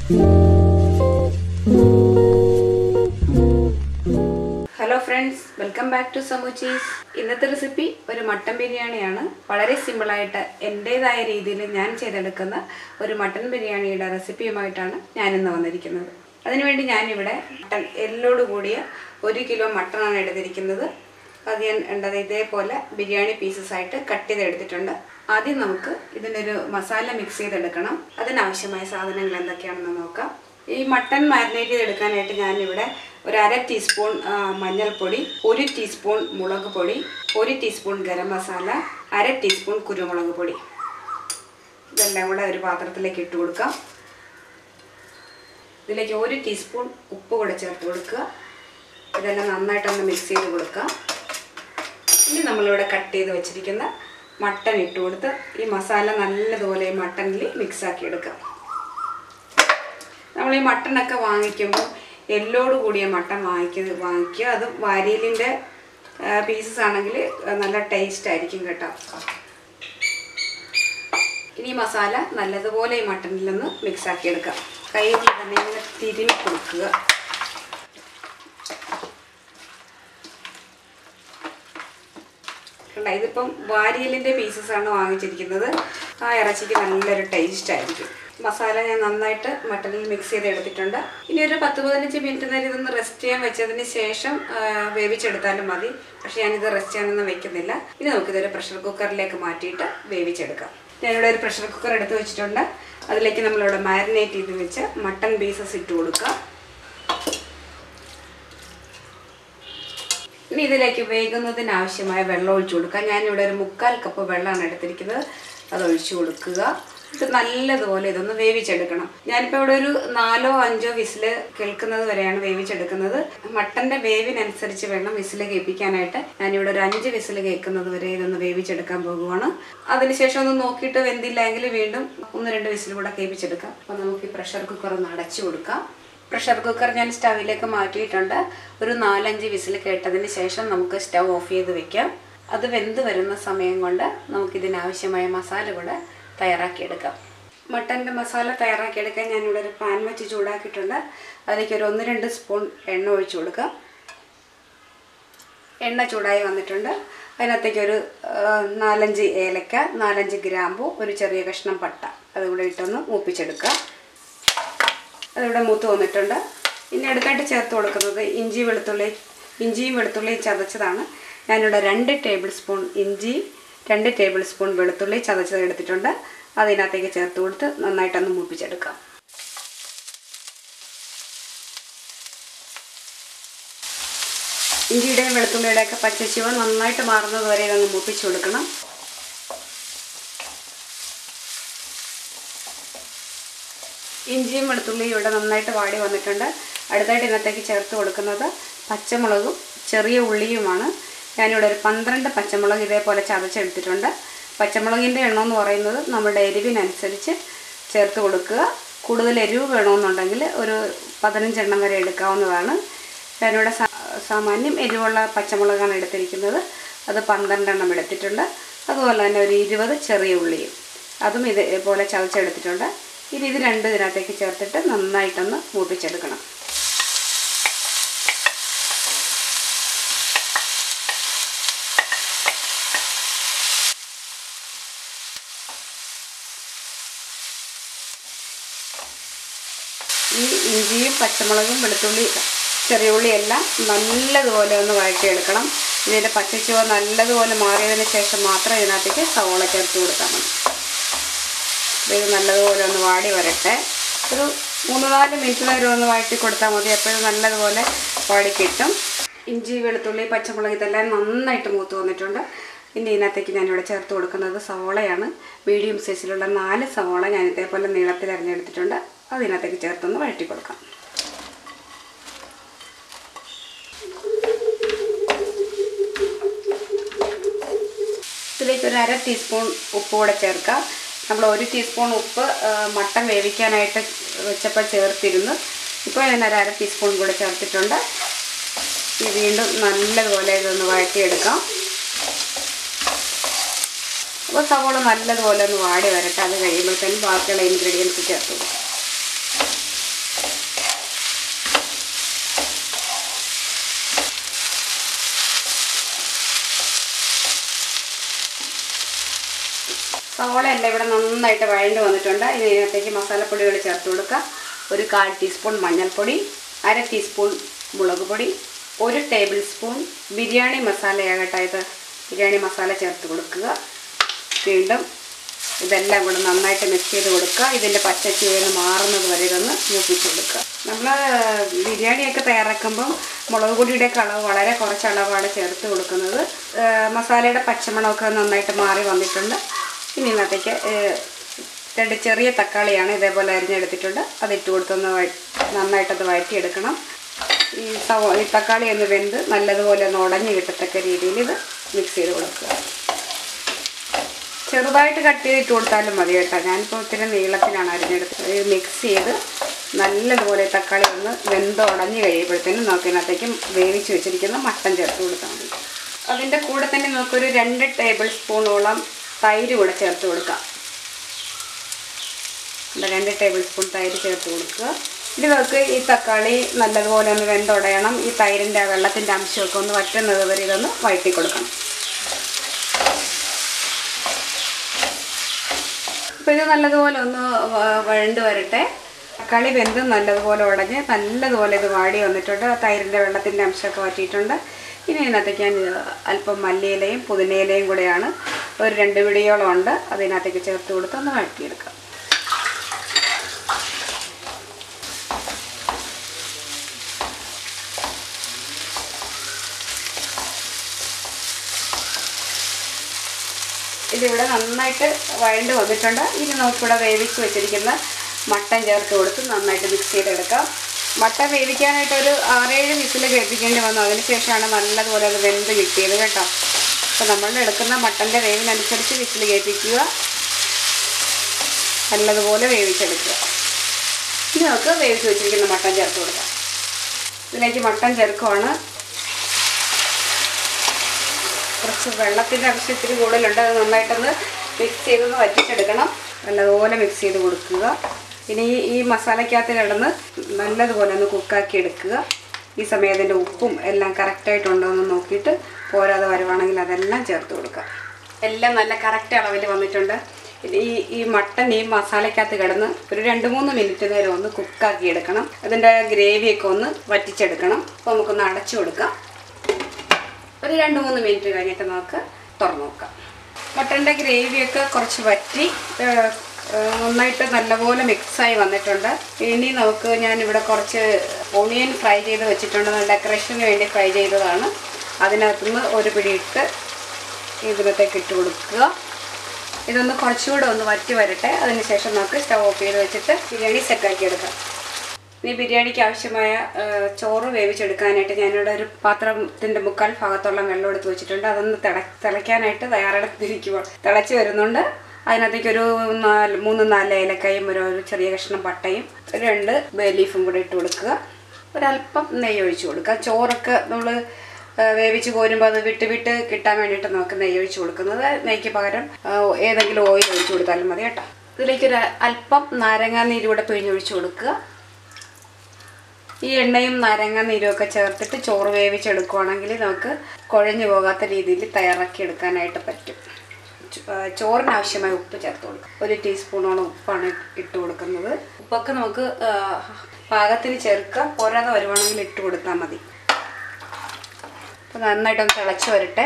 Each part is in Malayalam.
hello friends welcome back to സമൂച്ചീസ് ഇന്നത്തെ റെസിപ്പി ഒരു മട്ടൻ ബിരിയാണിയാണ് വളരെ സിമ്പിളായിട്ട് എൻ്റേതായ രീതിയിൽ ഞാൻ ചെയ്തെടുക്കുന്ന ഒരു മട്ടൻ ബിരിയാണിയുടെ റെസിപ്പിയുമായിട്ടാണ് ഞാനിന്ന് വന്നിരിക്കുന്നത് അതിനുവേണ്ടി ഞാനിവിടെ മട്ടൻ എല്ലോട് കൂടിയ ഒരു കിലോ മട്ടനാണ് എടുത്തിരിക്കുന്നത് അത് ഞാൻ ഉണ്ടത് ഇതേപോലെ ബിരിയാണി പീസസ് ആയിട്ട് കട്ട് ചെയ്തെടുത്തിട്ടുണ്ട് ആദ്യം നമുക്ക് ഇതിനൊരു മസാല മിക്സ് ചെയ്തെടുക്കണം അതിനാവശ്യമായ സാധനങ്ങൾ എന്തൊക്കെയാണെന്ന് നോക്കാം ഈ മട്ടൺ മാരിനേറ്റ് ചെയ്തെടുക്കാനായിട്ട് ഞാനിവിടെ ഒരു അര ടീസ്പൂൺ ആ, മഞ്ഞൾപ്പൊടി ഒരു ടീസ്പൂൺ മുളക് പൊടി ഒരു ടീസ്പൂൺ ഗരം മസാല അര ടീസ്പൂൺ കുരുമുളക് പൊടി ഇതെല്ലാം കൂടെ ഒരു പാത്രത്തിലേക്ക് ഇട്ട് കൊടുക്കാം ഇതിലേക്ക് ഒരു ടീസ്പൂൺ ഉപ്പ് കൂടെ ചേർത്ത് കൊടുക്കുക ഇതെല്ലാം നന്നായിട്ടൊന്ന് മിക്സ് ചെയ്ത് കൊടുക്കുക ഇനി നമ്മളിവിടെ കട്ട് ചെയ്ത് വെച്ചിരിക്കുന്ന മട്ടൺ ഇട്ട് കൊടുത്ത് ഈ മസാല നല്ലതുപോലെ ഈ മട്ടണിൽ മിക്സാക്കി എടുക്കാം നമ്മൾ ഈ മട്ടനൊക്കെ വാങ്ങിക്കുമ്പോൾ എല്ലോട് കൂടിയ മട്ടൻ വാങ്ങിക്കുക വാങ്ങിക്കുക അത് വാരിയലിൻ്റെ പീസസ് ആണെങ്കിൽ നല്ല ടേസ്റ്റ് ആയിരിക്കും കേട്ടോ ഇനി ഈ മസാല നല്ലതുപോലെ ഈ മട്ടനിലൊന്ന് മിക്സ് ആക്കി എടുക്കാം കൈ കൊണ്ട് തന്നെ ഇങ്ങനെ തിരുമി കൊടുക്കുക കണ്ട ഇതിപ്പം വാരിയലിൻ്റെ പീസസ് ആണ് വാങ്ങിച്ചിരിക്കുന്നത് ആ ഇറച്ചിക്ക് നല്ലൊരു ടേസ്റ്റ് ആയിരിക്കും മസാല ഞാൻ നന്നായിട്ട് മട്ടനിൽ മിക്സ് ചെയ്ത് എടുത്തിട്ടുണ്ട് ഇനി ഒരു പത്ത് പതിനഞ്ച് മിനിറ്റ് നേരം ഇതൊന്ന് റെസ്റ്റ് ചെയ്യാൻ വെച്ചതിന് ശേഷം ആ, വേവിച്ചെടുത്താലും മതി പക്ഷേ ഞാനിത് റെസ്റ്റ് ചെയ്യാനൊന്നും വെക്കുന്നില്ല ഇനി നമുക്കിതൊരു പ്രഷർ കുക്കറിലേക്ക് മാറ്റിയിട്ട് വേവിച്ചെടുക്കാം ഞാനിവിടെ ഒരു പ്രഷർ കുക്കർ എടുത്ത് വെച്ചിട്ടുണ്ട് അതിലേക്ക് നമ്മളിവിടെ മാരിനേറ്റ് ചെയ്ത് വെച്ച് മട്ടൺ പീസസ് ഇട്ട് കൊടുക്കുക ഇനി ഇതിലേക്ക് വേകുന്നതിന് ആവശ്യമായ വെള്ളം ഒഴിച്ചു കൊടുക്കുക ഞാനിവിടെ ഒരു മുക്കാൽ കപ്പ് വെള്ളമാണ് എടുത്തിരിക്കുന്നത് അത് ഒഴിച്ചു കൊടുക്കുക ഇത് നല്ലതുപോലെ ഇതൊന്ന് വേവിച്ചെടുക്കണം ഞാനിപ്പോൾ ഇവിടെ ഒരു നാലോ അഞ്ചോ വിസിൽ കേൾക്കുന്നത് വരെയാണ് വേവിച്ചെടുക്കുന്നത് മട്ടൻ്റെ വേവിനനുസരിച്ച് വേണം വിസിൽ കേൾപ്പിക്കാനായിട്ട് ഞാനിവിടെ ഒരു അഞ്ച് വിസിൽ കേൾക്കുന്നത് വരെ ഇതൊന്ന് വേവിച്ചെടുക്കാൻ പോകുവാണ് അതിനുശേഷം ഒന്ന് നോക്കിയിട്ട് വെന്തില്ല എങ്കിൽ വീണ്ടും ഒന്ന് രണ്ട് വിസിൽ കൂടെ കേൾപ്പിച്ചെടുക്കാം അപ്പോൾ നമുക്ക് ഈ പ്രഷർ കുക്കർ ഒന്ന് അടച്ചു കൊടുക്കാം പ്രഷർ കുക്കർ ഞാൻ സ്റ്റവിലേക്ക് മാറ്റിയിട്ടുണ്ട് ഒരു നാലഞ്ച് വിസിൽ കേട്ടതിന് ശേഷം നമുക്ക് സ്റ്റവ് ഓഫ് ചെയ്ത് വെക്കാം അത് വെന്ത് വരുന്ന സമയം കൊണ്ട് നമുക്കിതിനാവശ്യമായ മസാല കൂടെ തയ്യാറാക്കിയെടുക്കാം മട്ടൻ്റെ മസാല തയ്യാറാക്കിയെടുക്കാൻ ഞാനിവിടെ ഒരു പാൻ വെച്ച് ചൂടാക്കിയിട്ടുണ്ട് അതിലേക്ക് ഒരു ഒന്ന് രണ്ട് സ്പൂൺ എണ്ണ ഒഴിച്ചു കൊടുക്കാം എണ്ണ ചൂടായി വന്നിട്ടുണ്ട് അതിനകത്തേക്ക് ഒരു ആ, നാലഞ്ച് ഏലക്ക നാലഞ്ച് ഗ്രാമ്പു ഒരു ചെറിയ കഷ്ണം പട്ട അതുകൂടെ ഇട്ടൊന്ന് മൂപ്പിച്ചെടുക്കുക അതിവിടെ മൂത്ത് വന്നിട്ടുണ്ട് ഇനി അടുത്തായിട്ട് ചേർത്ത് കൊടുക്കുന്നത് ഇഞ്ചി വെളുത്തുള്ളി ഇഞ്ചിയും വെളുത്തുള്ളിയും ചതച്ചതാണ് ഞാനിവിടെ രണ്ട് ടേബിൾ സ്പൂൺ ഇഞ്ചി രണ്ട് ടേബിൾ സ്പൂൺ വെളുത്തുള്ളി ചതച്ചത് എടുത്തിട്ടുണ്ട് അതിനകത്തേക്ക് ചേർത്ത് കൊടുത്ത് നന്നായിട്ടൊന്ന് മൂപ്പിച്ചെടുക്കാം ഇഞ്ചിയുടെയും വെളുത്തുള്ളിയുടെയൊക്കെ പച്ചച്ചുവ നന്നായിട്ട് മാറുന്നത് വരെ ഇതൊന്ന് മൂപ്പിച്ച് കൊടുക്കണം ഇഞ്ചിയും വെളുത്തുള്ളിയും ഇവിടെ നന്നായിട്ട് വാടി വന്നിട്ടുണ്ട് അടുത്തായിട്ട് ഇതിനകത്തേക്ക് ചേർത്ത് കൊടുക്കുന്നത് പച്ചമുളകും ചെറിയ ഉള്ളിയുമാണ് ഞാനിവിടെ ഒരു പന്ത്രണ്ട് പച്ചമുളക് ഇതേപോലെ ചതച്ചെടുത്തിട്ടുണ്ട് പച്ചമുളകിൻ്റെ എണ്ണം എന്ന് പറയുന്നത് നമ്മുടെ എരിവിനനുസരിച്ച് ചേർത്ത് കൊടുക്കുക കൂടുതൽ എരിവ് വേണമെന്നുണ്ടെങ്കിൽ ഒരു പതിനഞ്ചെണ്ണം വരെ എടുക്കാവുന്നതാണ് ഞാനിവിടെ സാ- സാമാന്യം എരിവുള്ള പച്ചമുളകാണ് എടുത്തിരിക്കുന്നത് അത് പന്ത്രണ്ടെണ്ണം എടുത്തിട്ടുണ്ട് അതുപോലെ തന്നെ ഒരു ഇരുപത് ചെറിയ ഉള്ളിയും അതും ഇതേപോലെ ചതച്ചെടുത്തിട്ടുണ്ട് ഇനി ഇത് രണ്ടും ഇതിനകത്തേക്ക് ചേർത്തിട്ട് നന്നായിട്ടൊന്ന് മൂപ്പിച്ചെടുക്കണം ഈ ഇഞ്ചിയും പച്ചമുളകും വെളുത്തുള്ളി ചെറിയ ഉള്ളിയെല്ലാം നല്ലതുപോലെ ഒന്ന് വഴറ്റിയെടുക്കണം ഇതിൻ്റെ പച്ചച്ചുവ നല്ലതുപോലെ മാറിയതിന് ശേഷം മാത്രം ഇതിനകത്തേക്ക് സവോള ചേർത്ത് കൊടുത്താൽ മതി അപ്പോൾ ഇത് നല്ലതുപോലെ ഒന്ന് വാടി വരട്ടെ ഒരു മൂന്ന് നാല് മിനിറ്റ് നേരം ഒന്ന് വഴറ്റി കൊടുത്താൽ മതി അപ്പോഴും നല്ലതുപോലെ വാടി കിട്ടും ഇഞ്ചി വെളുത്തുള്ളി പച്ചമുളക് ഇതെല്ലാം നന്നായിട്ട് മൂത്ത് വന്നിട്ടുണ്ട് ഇനി ഇതിനകത്തേക്ക് ഞാനിവിടെ ചേർത്ത് കൊടുക്കുന്നത് സവോളയാണ് മീഡിയം സൈസിലുള്ള നാല് സവോള ഞാൻ ഇതേപോലെ നീളത്തിൽ അരിഞ്ഞെടുത്തിട്ടുണ്ട് അതിനകത്തേക്ക് ചേർത്തൊന്ന് വഴറ്റി കൊടുക്കാം ഇതിലേക്ക് ഒരു അര ടീസ്പൂൺ ഉപ്പ് കൂടെ ചേർക്കാം നമ്മൾ ഒരു ടീസ്പൂൺ ഉപ്പ് ആ, മട്ടൻ വേവിക്കാനായിട്ട് വെച്ചപ്പോൾ ചേർത്തിരുന്നു ഇപ്പോൾ ഞാൻ ഒരു അര ടീസ്പൂൺ കൂടെ ചേർത്തിട്ടുണ്ട് ഈ വീണ്ടും നല്ലതുപോലെ ഇതൊന്ന് വഴറ്റിയെടുക്കാം അപ്പോൾ സവോള നല്ലതുപോലെ ഒന്ന് വാടി വരട്ടെ അത് കഴിയുമ്പോഴത്തേനും ബാക്കിയുള്ള ഇൻഗ്രീഡിയൻസ് ചേർത്ത് കൊടുക്കാം സവോള എല്ലാം ഇവിടെ നന്നായിട്ട് വഴണ്ട് വന്നിട്ടുണ്ട് ഇനി ഇതിനകത്തേക്ക് മസാലപ്പൊടികൾ ചേർത്ത് കൊടുക്കുക ഒരു കാൽ ടീസ്പൂൺ മഞ്ഞൾപ്പൊടി അര ടീസ്പൂൺ മുളക് പൊടി ഒരു ടേബിൾ സ്പൂൺ ബിരിയാണി മസാലയാകട്ടെ ഇത് ബിരിയാണി മസാല ചേർത്ത് കൊടുക്കുക വീണ്ടും ഇതെല്ലാം കൂടെ നന്നായിട്ട് മിക്സ് ചെയ്ത് കൊടുക്കുക ഇതിൻ്റെ പച്ചച്ചുവന്ന് മാറുന്നത് വരെ ഇതൊന്ന് മൂപ്പിച്ച് കൊടുക്കുക നമ്മൾ ബിരിയാണിയൊക്കെ തയ്യാറാക്കുമ്പം മുളക് പൊടിയുടെ അളവ് വളരെ കുറച്ച് അളവാണ് ചേർത്ത് കൊടുക്കുന്നത് ആ, മസാലയുടെ പച്ചമണമൊക്കെ നന്നായിട്ട് മാറി വന്നിട്ടുണ്ട് ഇനി ഇന്നത്തേക്ക് ഏ, രണ്ട് ചെറിയ തക്കാളിയാണ് ഇതേപോലെ അരിഞ്ഞെടുത്തിട്ടുണ്ട് അതിട്ട് കൊടുത്തൊന്ന് വഴ നന്നായിട്ടത് വഴറ്റിയെടുക്കണം ഈ സവോ ഈ തക്കാളി ഒന്ന് വെന്ത് നല്ലതുപോലെ ഒന്ന് ഉടഞ്ഞ് കിട്ടത്തക്ക രീതിയിൽ ഇത് മിക്സ് ചെയ്ത് കൊടുക്കുക ചെറുതായിട്ട് കട്ട് ചെയ്തിട്ട് കൊടുത്താലും മതി കേട്ടോ ഞാനിപ്പോൾ ഇത്തിരി നീളത്തിലാണ് അരിഞ്ഞെടുത്തത് ഇത് മിക്സ് ചെയ്ത് നല്ലതുപോലെ തക്കാളി ഒന്ന് വെന്ത് ഉടഞ്ഞ് കഴിയുമ്പോഴത്തേനും നമുക്ക് ഇതിനകത്തേക്ക് വേവിച്ച് വെച്ചിരിക്കുന്ന മട്ടൻ ചേർത്ത് കൊടുത്താൽ മതി അതിൻ്റെ കൂടെ തന്നെ നമുക്കൊരു രണ്ട് ടേബിൾ സ്പൂണോളം തൈര് കൂടെ ചേർത്ത് കൊടുക്കാം ഇവിടെ രണ്ട് ടേബിൾ സ്പൂൺ തൈര് ചേർത്ത് കൊടുക്കുക ഇത് നമുക്ക് ഈ തക്കാളി നല്ലതുപോലെ ഒന്ന് വെന്തുടയണം ഈ തൈരിൻ്റെ വെള്ളത്തിൻ്റെ അംശമൊക്കെ ഒന്ന് വറ്റുന്നത് വരെ ഇതൊന്ന് വഴറ്റി കൊടുക്കണം അപ്പോൾ ഇത് നല്ലതുപോലെ ഒന്ന് വ- വഴണ്ട് വരട്ടെ തക്കാളി വെന്ത് നല്ലതുപോലെ ഉടഞ്ഞ് നല്ലതുപോലെ ഇത് വാടി വന്നിട്ടുണ്ട് ആ തൈരിൻ്റെ വെള്ളത്തിൻ്റെ അംശമൊക്കെ വറ്റിയിട്ടുണ്ട് ഇനി ഇതിനകത്തേക്ക് ഞാൻ ഇത് അല്പം മല്ലിയിലയും പുതിനയിലയും കൂടെയാണ് ഒരു രണ്ട് പിടിയോളം ഉണ്ട് അതിനകത്തേക്ക് ചേർത്ത് കൊടുത്ത് ഒന്ന് വഴറ്റിയെടുക്കാം ഇതിവിടെ നന്നായിട്ട് വഴണ്ട് വന്നിട്ടുണ്ട് ഇനി നമുക്കിവിടെ വേവിച്ച് വെച്ചിരിക്കുന്ന മട്ടൻ ചേർത്ത് കൊടുത്ത് നന്നായിട്ട് മിക്സ് ചെയ്തെടുക്കാം മട്ടൻ വേവിക്കാനായിട്ട് ഒരു ആറേഴ് വിസിൽ കേൾപ്പിക്കേണ്ടി വന്നു അതിന് ശേഷമാണ് നല്ലതുപോലെ അത് വെന്ത് കിട്ടിയത് കേട്ടോ അപ്പോൾ നമ്മൾ എടുക്കുന്ന മട്ടൻ്റെ വേവിനനുസരിച്ച് വിസിൽ കേൾപ്പിക്കുക നല്ലതുപോലെ വേവിച്ചെടുക്കുക ഇനി നമുക്ക് വേവിച്ച് വെച്ചിരിക്കുന്ന മട്ടൻ ചേർത്ത് കൊടുക്കാം ഇതിലേക്ക് മട്ടൻ ചേർക്കുവാണ് കുറച്ച് വെള്ളത്തിൻ്റെ അംശം ഇത്തിരി കൂടുതലുണ്ട് അത് നന്നായിട്ടൊന്ന് മിക്സ് ചെയ്തൊന്ന് വറ്റിച്ചെടുക്കണം നല്ലതുപോലെ മിക്സ് ചെയ്ത് കൊടുക്കുക ഇനി ഈ ഈ മസാലയ്ക്കകത്ത് കിടന്ന് നല്ലതുപോലെ ഒന്ന് കുക്കാക്കി എടുക്കുക ഈ സമയം അതിൻ്റെ ഉപ്പും എല്ലാം കറക്റ്റായിട്ടുണ്ടോ എന്ന് നോക്കിയിട്ട് പോരാതെ വരുവാണെങ്കിൽ അതെല്ലാം ചേർത്ത് കൊടുക്കുക എല്ലാം നല്ല കറക്റ്റ് അളവിൽ വന്നിട്ടുണ്ട് ഇത് ഈ ഈ മട്ടൻ ഈ മസാലയ്ക്കകത്ത് കിടന്ന് ഒരു രണ്ട് മൂന്ന് മിനിറ്റ് നേരം ഒന്ന് കുക്കാക്കി എടുക്കണം അതിൻ്റെ ഗ്രേവിയൊക്കെ ഒന്ന് വറ്റിച്ചെടുക്കണം അപ്പോൾ നമുക്കൊന്ന് അടച്ചു കൊടുക്കാം ഒരു രണ്ട് മൂന്ന് മിനിറ്റ് കഴിഞ്ഞിട്ട് നമുക്ക് തുറന്നു നോക്കാം മട്ടൻ്റെ ഗ്രേവിയൊക്കെ കുറച്ച് വറ്റി ഏഹ്, ഏഹ്, നന്നായിട്ട് നല്ലപോലെ മിക്സായി വന്നിട്ടുണ്ട് ഇനി നമുക്ക് ഞാനിവിടെ കുറച്ച് ഓണിയൻ ഫ്രൈ ചെയ്ത് വെച്ചിട്ടുണ്ട് ഡെക്കറേഷന് വേണ്ടി ഫ്രൈ ചെയ്തതാണ് അതിനകത്തുനിന്ന് ഒരു പിടി ഇട്ട് ഇതിനകത്തേക്ക് ഇട്ട് കൊടുക്കുക ഇതൊന്ന് കുറച്ചുകൂടെ ഒന്ന് വറ്റി വരട്ടെ അതിനുശേഷം നമുക്ക് സ്റ്റവ് ഓഫ് ചെയ്ത് വെച്ചിട്ട് ബിരിയാണി സെറ്റാക്കി എടുക്കാം ഈ ബിരിയാണിക്ക് ആവശ്യമായ ആ, ചോറ് വേവിച്ചെടുക്കാനായിട്ട് ഞാനിവിടെ ഒരു പാത്രത്തിൻ്റെ മുക്കാൽ ഭാഗത്തോളം വെള്ളം എടുത്ത് വെച്ചിട്ടുണ്ട് അതൊന്ന് തിള തിളയ്ക്കാനായിട്ട് തയ്യാറെടുത്തിരിക്കുക തിളച്ച് വരുന്നുണ്ട് അതിനകത്തേക്ക് ഒരു നാല് മൂന്ന് നാല് ഏലക്കായും ഒരു ഒരു ചെറിയ കഷ്ണം പട്ടയും ഒരു രണ്ട് ബേ ലീഫും കൂടെ ഇട്ട് കൊടുക്കുക ഒരല്പം നെയ്യ് ഒഴിച്ച് കൊടുക്കുക ചോറൊക്കെ നമ്മൾ വേവിച്ച് കോരുമ്പോൾ അത് വിട്ട് വിട്ട് കിട്ടാൻ വേണ്ടിയിട്ട് നമുക്ക് നെയ്യ് ഒഴിച്ച് കൊടുക്കുന്നത് നെയ്ക്ക് പകരം ആ, ഏതെങ്കിലും ഓയിൽ ഒഴിച്ച് കൊടുത്താലും മതി കേട്ടോ ഇതിലേക്ക് ഒരു അല്പം നാരങ്ങാ നീര് കൂടെ പിഴിഞ്ഞൊഴിച്ച് കൊടുക്കുക ഈ എണ്ണയും നാരങ്ങ നീരും ഒക്കെ ചേർത്തിട്ട് ചോറ് വേവിച്ചെടുക്കുവാണെങ്കിൽ നമുക്ക് കുഴഞ്ഞു പോകാത്ത രീതിയിൽ തയ്യാറാക്കി എടുക്കാനായിട്ട് പറ്റും ചോ- ആ, ചോറിന് ആവശ്യമായ ഉപ്പ് ചേർത്ത് കൊടുക്കുക ഒരു ടീസ്പൂണോളം ഉപ്പാണ് ഇട്ട് കൊടുക്കുന്നത് ഉപ്പൊക്കെ നമുക്ക് ആ, പാകത്തിന് ചേർക്കുക പോരാതെ വരുവാണെങ്കിൽ ഇട്ട് കൊടുത്താൽ മതി അപ്പോൾ നന്നായിട്ടൊന്ന് തിളച്ച് വരട്ടെ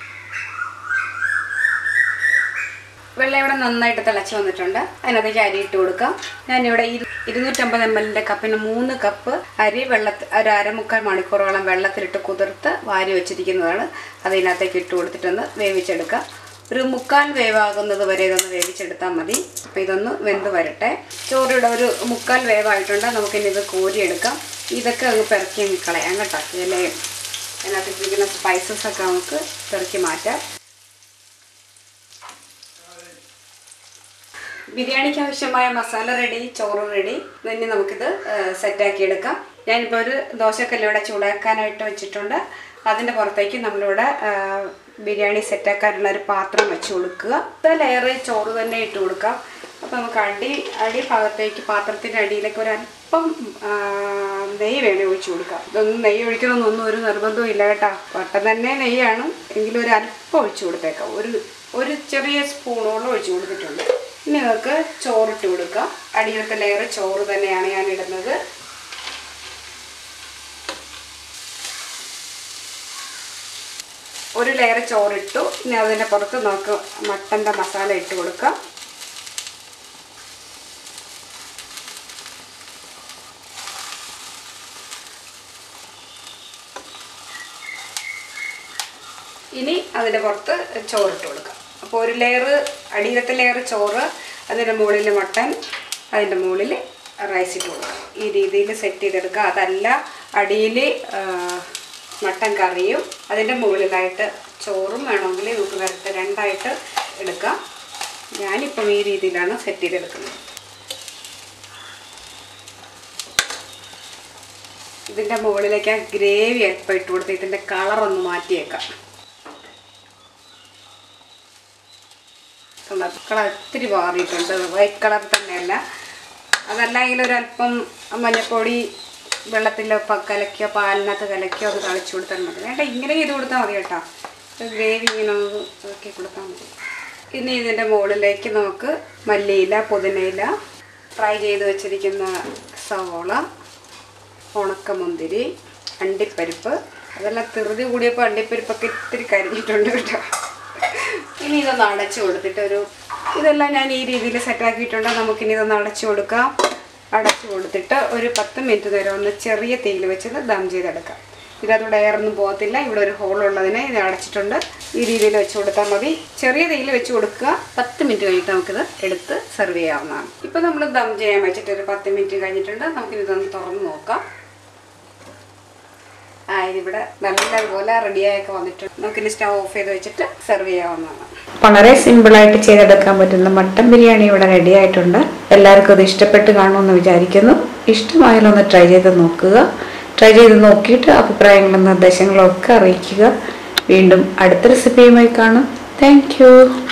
വെള്ളം ഇവിടെ നന്നായിട്ട് തിളച്ച് വന്നിട്ടുണ്ട് അതിനകത്തേക്ക് അരി ഇട്ട് കൊടുക്കാം ഞാനിവിടെ ഇരു ഇരുന്നൂറ്റമ്പത് എം എല്ലിൻ്റെ കപ്പിന് മൂന്ന് കപ്പ് അരി വെള്ളത്തിൽ ഒരു അരമുക്കാൽ മണിക്കൂറോളം വെള്ളത്തിലിട്ട് കുതിർത്ത് വാരി വെച്ചിരിക്കുന്നതാണ് അതിനകത്തേക്ക് ഇട്ട് കൊടുത്തിട്ടൊന്ന് വേവിച്ചെടുക്കാം ഒരു മുക്കാൽ വേവാകുന്നത് വരെ ഇതൊന്ന് വേവിച്ചെടുത്താൽ മതി അപ്പോൾ ഇതൊന്ന് വെന്ത് വരട്ടെ ചോറിവിടെ ഒരു മുക്കാൽ വേവായിട്ടുണ്ട് നമുക്കിനി ഇത് കോരിയെടുക്കാം ഇതൊക്കെ അങ്ങ് പെറുക്കി അങ്ങ് കളയാം കേട്ടോ ഇലയും അതിനകത്ത് ഇരിക്കുന്ന സ്പൈസസ് ഒക്കെ നമുക്ക് പെറുക്കി മാറ്റാം ബിരിയാണിക്ക് ആവശ്യമായ മസാല റെഡി ചോറ് റെഡി ഇനി നമുക്കിത് സെറ്റാക്കി എടുക്കാം ഞാനിപ്പോൾ ഒരു ദോശക്കല്ലിവിടെ ചൂടാക്കാനായിട്ട് വെച്ചിട്ടുണ്ട് അതിൻ്റെ പുറത്തേക്ക് നമ്മളിവിടെ ആ, ബിരിയാണി സെറ്റാക്കാനുള്ള ഒരു പാത്രം വെച്ച് കൊടുക്കുക ലെയർ ചോറ് തന്നെ ഇട്ട് കൊടുക്കാം അപ്പോൾ നമുക്ക് അടി അടി ഭാഗത്തേക്ക് പാത്രത്തിൻ്റെ അടിയിലേക്ക് ഒരു അല്പം ആ, നെയ്യ് വേണേ ഒഴിച്ചു കൊടുക്കാം ഇതൊന്നും നെയ്യ് ഒഴിക്കണമെന്നൊന്നും ഒരു നിർബന്ധവും ഇല്ല കേട്ടോ വട്ടം തന്നെ നെയ്യാണ് എങ്കിലും ഒരു അല്പം ഒഴിച്ചു കൊടുത്തേക്കാം ഒരു ഒരു ചെറിയ സ്പൂണോളം ഒഴിച്ചു കൊടുത്തിട്ടുണ്ട് ഇനി നമുക്ക് ചോറിട്ട് കൊടുക്കാം അടിയിലത്തെ ലെയർ ചോറ് തന്നെയാണ് ഞാൻ ഇടുന്നത് ഒരു ലെയർ ചോറിട്ടു ഇനി അതിൻ്റെ പുറത്ത് നമുക്ക് മട്ടൻ്റെ മസാല ഇട്ട് കൊടുക്കാം ഇനി അതിൻ്റെ പുറത്ത് ചോറിട്ട് കൊടുക്കാം അപ്പോൾ ഒരു ലെയർ അടിയിലത്തെ ലെയർ ചോറ് അതിൻ്റെ മുകളിൽ മട്ടൻ അതിൻ്റെ മുകളിൽ റൈസ് ഇട്ട് കൊടുക്കാം ഈ രീതിയിൽ സെറ്റ് ചെയ്തെടുക്കുക അതല്ല അടിയിൽ മട്ടൻ കറിയും അതിൻ്റെ മുകളിലായിട്ട് ചോറും വേണമെങ്കിൽ നമുക്ക് വരട്ട് രണ്ടായിട്ട് എടുക്കാം ഞാനിപ്പം ഈ രീതിയിലാണ് സെറ്റ് ചെയ്തെടുക്കുന്നത് ഇതിൻ്റെ മുകളിലേക്ക് ആ ഗ്രേവി അല്പം ഇട്ട് കൊടുത്ത് ഇതിൻ്റെ കളറൊന്ന് മാറ്റിയേക്കാം കളർ ഒത്തിരി മാറിയിട്ടുണ്ട് വൈറ്റ് കളർ തന്നെയല്ല അതല്ലെങ്കിൽ ഒരല്പം മഞ്ഞപ്പൊടി വെള്ളത്തിലൊപ്പം കലക്കിയോ പാലിനകത്ത് കലക്കിയോ അത് തളിച്ചു കൊടുത്താൽ മതി വേണ്ട ഇങ്ങനെ ചെയ്ത് കൊടുത്താൽ മതി കേട്ടോ ഗ്രേവി ഇങ്ങനെ ഒന്ന് ഇതാക്കി കൊടുത്താൽ മതി ഇനി ഇതിൻ്റെ മുകളിലേക്ക് നമുക്ക് മല്ലിയില പുതിനയില ഫ്രൈ ചെയ്ത് വെച്ചിരിക്കുന്ന സവോള ഉണക്കമുന്തിരി അണ്ടിപ്പരിപ്പ് അതെല്ലാം തെറുതി കൂടിയപ്പോൾ അണ്ടിപ്പരിപ്പൊക്കെ ഇത്തിരി കരിഞ്ഞിട്ടുണ്ട് കേട്ടോ ഇനി ഇതൊന്ന് അടച്ചു കൊടുത്തിട്ട് ഒരു ഇതെല്ലാം ഞാൻ ഈ രീതിയിൽ സെറ്റാക്കിയിട്ടുണ്ട് നമുക്കിനി ഇതൊന്ന് അടച്ചു കൊടുക്കാം അടച്ചു കൊടുത്തിട്ട് ഒരു പത്ത് മിനിറ്റ് നേരം ഒന്ന് ചെറിയ തീയിൽ വെച്ചത് ദം ചെയ്തെടുക്കാം ഇതിനകത്തൂടെ എയറൊന്നും പോകത്തില്ല ഇവിടെ ഒരു ഹോൾ ഉള്ളതിനെ ഇത് അടച്ചിട്ടുണ്ട് ഈ രീതിയിൽ വെച്ച് കൊടുത്താൽ മതി ചെറിയ തീയിൽ വെച്ച് കൊടുക്കുക പത്ത് മിനിറ്റ് കഴിഞ്ഞിട്ട് നമുക്കിത് എടുത്ത് സെർവ് ചെയ്യാവുന്നതാണ് ഇപ്പോൾ നമ്മൾ ദം ചെയ്യാൻ വെച്ചിട്ട് ഒരു പത്ത് മിനിറ്റ് കഴിഞ്ഞിട്ടുണ്ട് നമുക്കിനി ഇതൊന്ന് തുറന്ന് നോക്കാം ആ ഇതിവിടെ നല്ലതുപോലെ റെഡിയായൊക്കെ വന്നിട്ടുണ്ട് നമുക്കിനി സ്റ്റവ് ഓഫ് ചെയ്ത് വെച്ചിട്ട് സെർവ് ചെയ്യാവുന്നതാണ് വളരെ സിമ്പിളായിട്ട് ചെയ്തെടുക്കാൻ പറ്റുന്ന മട്ടൻ ബിരിയാണി ഇവിടെ റെഡി ആയിട്ടുണ്ട് എല്ലാവർക്കും അത് ഇഷ്ടപ്പെട്ട് കാണുമെന്ന് വിചാരിക്കുന്നു ഇഷ്ടമായാലും ഒന്ന് ട്രൈ ചെയ്ത് നോക്കുക ട്രൈ ചെയ്ത് നോക്കിയിട്ട് അഭിപ്രായങ്ങളും നിർദ്ദേശങ്ങളും ഒക്കെ അറിയിക്കുക വീണ്ടും അടുത്ത റെസിപ്പിയുമായി കാണും താങ്ക്